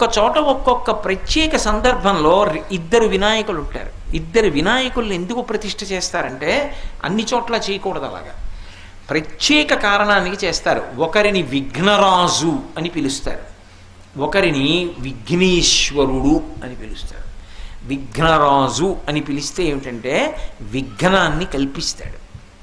ఒక్కొక్క చోట ఒక్కొక్క ప్రత్యేక సందర్భంలో రి- ఇద్దరు వినాయకులు ఉంటారు ఇద్దరు వినాయకుల్ని ఎందుకు ప్రతిష్ఠ చేస్తారంటే అన్ని చోట్ల చేయకూడదు అలాగా ప్రత్యేక కారణానికి చేస్తారు ఒకరిని విఘ్నరాజు అని పిలుస్తారు ఒకరిని విఘ్నేశ్వరుడు అని పిలుస్తారు విఘ్నరాజు అని పిలిస్తే ఏమిటంటే విఘ్నాన్ని కల్పిస్తాడు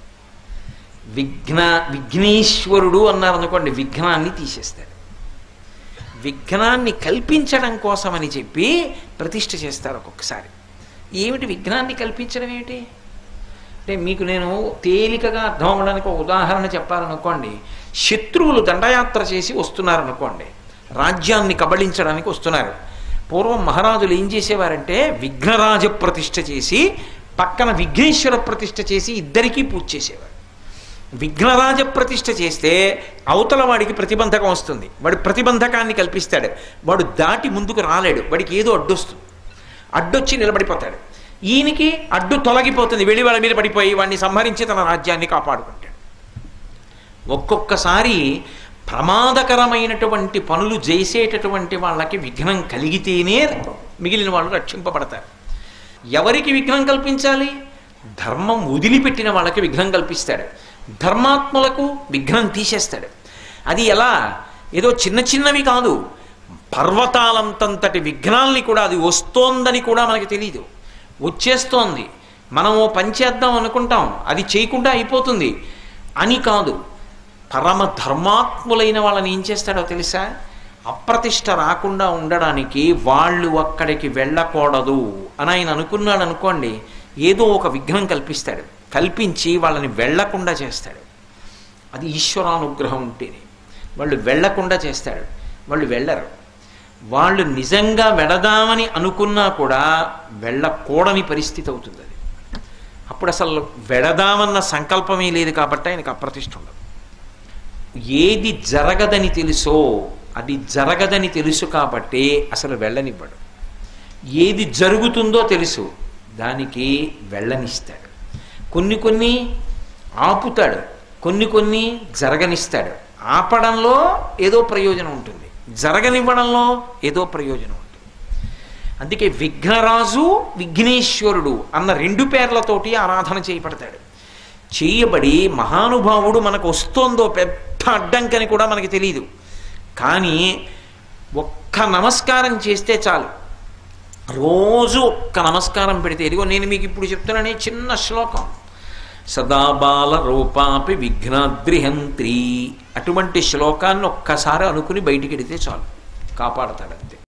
విఘ్న విఘ్నేశ్వరుడు అన్నారనుకోండి విఘ్నాన్ని తీసేస్తాడు విఘ్నాన్ని కల్పించడం కోసమని చెప్పి ప్రతిష్ఠ చేస్తారు ఒక్కొక్కసారి ఏమిటి విఘ్నాన్ని కల్పించడం ఏమిటి అంటే మీకు నేను తేలికగా అర్థం అవ్వడానికి ఒక ఉదాహరణ చెప్పాలనుకోండి శత్రువులు దండయాత్ర చేసి వస్తున్నారనుకోండి రాజ్యాన్ని కబళించడానికి వస్తున్నారు పూర్వం మహారాజులు ఏం చేసేవారంటే విఘ్నరాజ ప్రతిష్ఠ చేసి పక్కన విఘ్నేశ్వర ప్రతిష్ఠ చేసి ఇద్దరికీ పూజ చేసేవారు విఘ్నరాజ ప్రతిష్ఠ చేస్తే అవతల వాడికి ప్రతిబంధకం వస్తుంది వాడు ప్రతిబంధకాన్ని కల్పిస్తాడు వాడు దాటి ముందుకు రాలేడు వాడికి ఏదో అడ్డొస్తుంది అడ్డొచ్చి నిలబడిపోతాడు ఈయనకి అడ్డు తొలగిపోతుంది వెళ్ళి వాళ్ళ మీద పడిపోయి వాడిని సంహరించి తన రాజ్యాన్ని కాపాడుకుంటాడు ఒక్కొక్కసారి ప్రమాదకరమైనటువంటి పనులు చేసేటటువంటి వాళ్ళకి విఘ్నం కలిగితేనే మిగిలిన వాళ్ళు రక్షింపబడతారు ఎవరికి విఘ్నం కల్పించాలి ధర్మం వదిలిపెట్టిన వాళ్ళకి విఘ్నం కల్పిస్తాడు ధర్మాత్ములకు విఘ్నం తీసేస్తాడు అది ఎలా ఏదో చిన్న చిన్నవి కాదు పర్వతాలంతంతటి విఘ్నాల్ని కూడా అది వస్తోందని కూడా మనకి తెలియదు వచ్చేస్తోంది మనం ఓ పని చేద్దాం అనుకుంటాం అది చేయకుండా అయిపోతుంది అని కాదు పరమ ధర్మాత్ములైన వాళ్ళని ఏం చేస్తాడో తెలుసా అప్రతిష్ట రాకుండా ఉండడానికి వాళ్ళు అక్కడికి వెళ్ళకూడదు అని ఆయన అనుకున్నాడు అనుకోండి ఏదో ఒక విఘ్నం కల్పిస్తాడు కల్పించి వాళ్ళని వెళ్ళకుండా చేస్తాడు అది ఈశ్వరానుగ్రహం ఉంటేనే వాళ్ళు వెళ్ళకుండా చేస్తాడు వాళ్ళు వెళ్ళరు వాళ్ళు నిజంగా వెళదామని అనుకున్నా కూడా వెళ్ళకూడని పరిస్థితి అవుతుంది అది అప్పుడు అసలు వెళదామన్న సంకల్పమే లేదు కాబట్టి ఆయనకు అప్రతిష్ట ఉండదు ఏది జరగదని తెలుసో అది జరగదని తెలుసు కాబట్టి అసలు వెళ్ళనివ్వడు ఏది జరుగుతుందో తెలుసు దానికి వెళ్ళనిస్తాడు కొన్ని కొన్ని ఆపుతాడు కొన్ని కొన్ని జరగనిస్తాడు ఆపడంలో ఏదో ప్రయోజనం ఉంటుంది జరగనివ్వడంలో ఏదో ప్రయోజనం ఉంటుంది అందుకే విఘ్నరాజు విఘ్నేశ్వరుడు అన్న రెండు పేర్లతోటి ఆరాధన చేయబడతాడు చేయబడి మహానుభావుడు మనకు వస్తోందో పెద్ద అడ్డంకని కూడా మనకి తెలియదు కానీ ఒక్క నమస్కారం చేస్తే చాలు రోజు ఒక్క నమస్కారం పెడితే ఇదిగో నేను మీకు ఇప్పుడు చెప్తున్నానే చిన్న శ్లోకం సదాబాల రూపాపి విఘ్నాద్రిహంత్రి అటువంటి శ్లోకాన్ని ఒక్కసారి అనుకుని బయటికి ఎడితే చాలు కాపాడతాడు